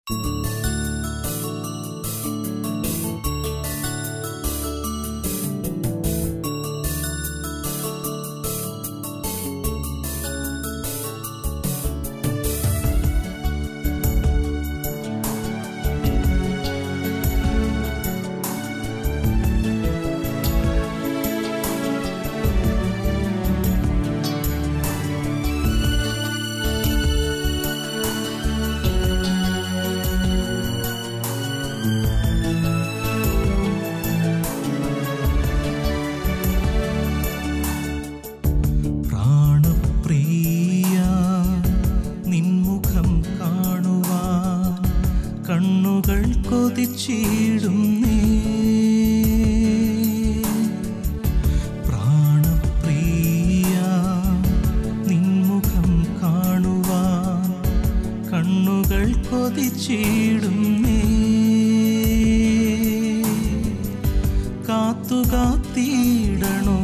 പ്രാണപ്രിയ നിൻമുഖം കാണുവാൻ കണ്ണുകൾ കൊതിച്ചിടുന്നേ പ്രാണപ്രിയ നിൻമുഖം കാണുവാൻ കണ്ണുകൾ കൊതിച്ചിടുന്നേ കാത്തു കാത്തിടണോ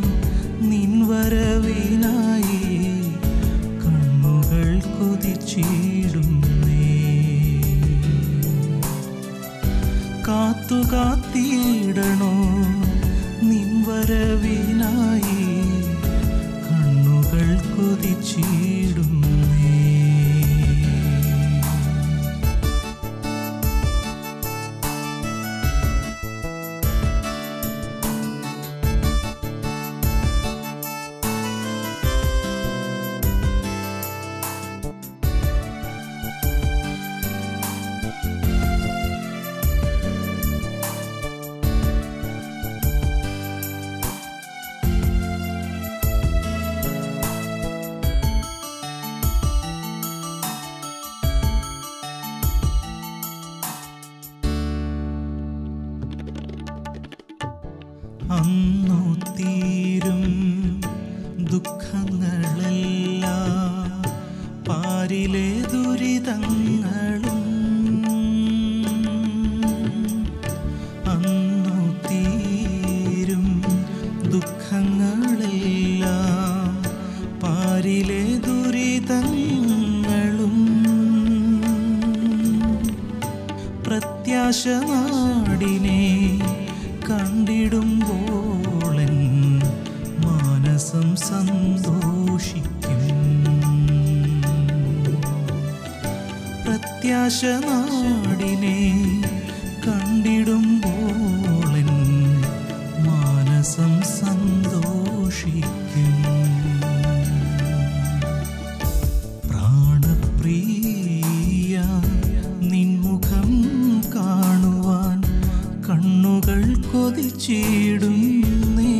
നിൻവരവിനായി കണ്ണുകൾ കൊതിച്ചിടുന്നേ കാത്തു കാത്തിടണോ നിൻവരവിനായി കണ്ണുകൾ കൊതിച്ചിടുന്നേ അന്നു തീരും ദുഃഖങ്ങളെല്ലാം പാരിലെ ദുരിതങ്ങളും അന്നു തീരും ദുഃഖങ്ങളെല്ലാം പാരിലെ ദുരിതങ്ങളും പ്രത്യാശ നാടിനെ കണ്ടിടുമ്പോളൻ മാനസം സന്തോഷിക്കും പ്രത്യാശ നാടിനെ കണ്ടിടുമ്പോളൻ മാനസം സന്തോഷിക്കും പ്രാണപ്രിയ നിൻമുഖം കാണുവാൻ കണ്ണുകൾ കൊതിച്ചിടുന്നേ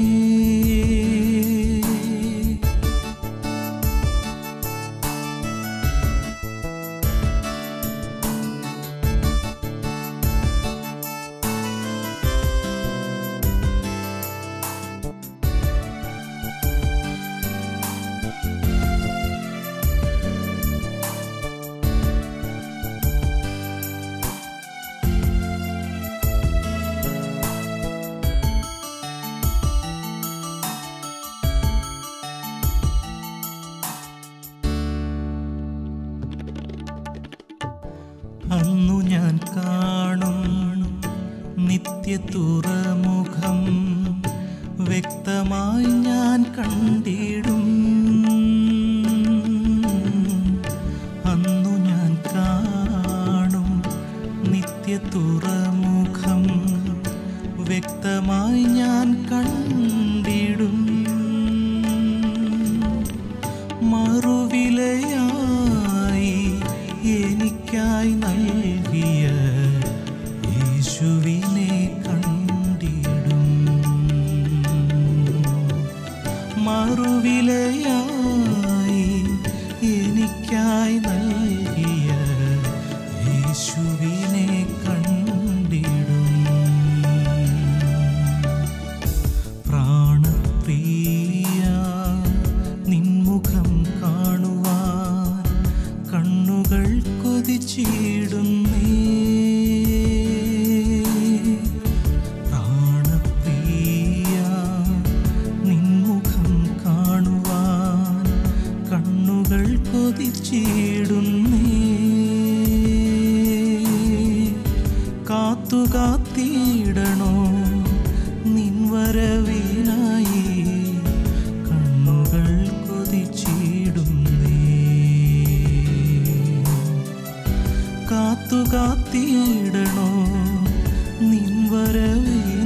അന്നു ഞാൻ കാണും നിത്യ തുറമുഖം വ്യക്തമായി ഞാൻ കണ്ടിടും അന്നു ഞാൻ കാണും നിത്യ തുറമുഖം വ്യക്തമായി ഞാൻ കണ്ടിടും മറുവിലയായി എനിക്കായി നൽകിയ യേശുവിനെ കണ്ടിടും മറുവിലയായി എനിക്കായി നൽകിയ യേശുവിനെ കണ്ടിടും പ്രാണപ്രിയ നിൻമുഖം കാണുവാൻ കണ്ണുകൾ കൊതിച്ചിടുന്നേ പ്രാണപ്രിയ നിൻമുഖം കാണുവാൻ കണ്ണുകൾ കൊതിച്ചിടുന്നേ കാത്തിടണോ നിൻ വരവിനായി കണ്ണുകൾ കൊതിച്ചിടുന്നേ കാത്തു കാത്തിടണോ നിൻ വരവിനായി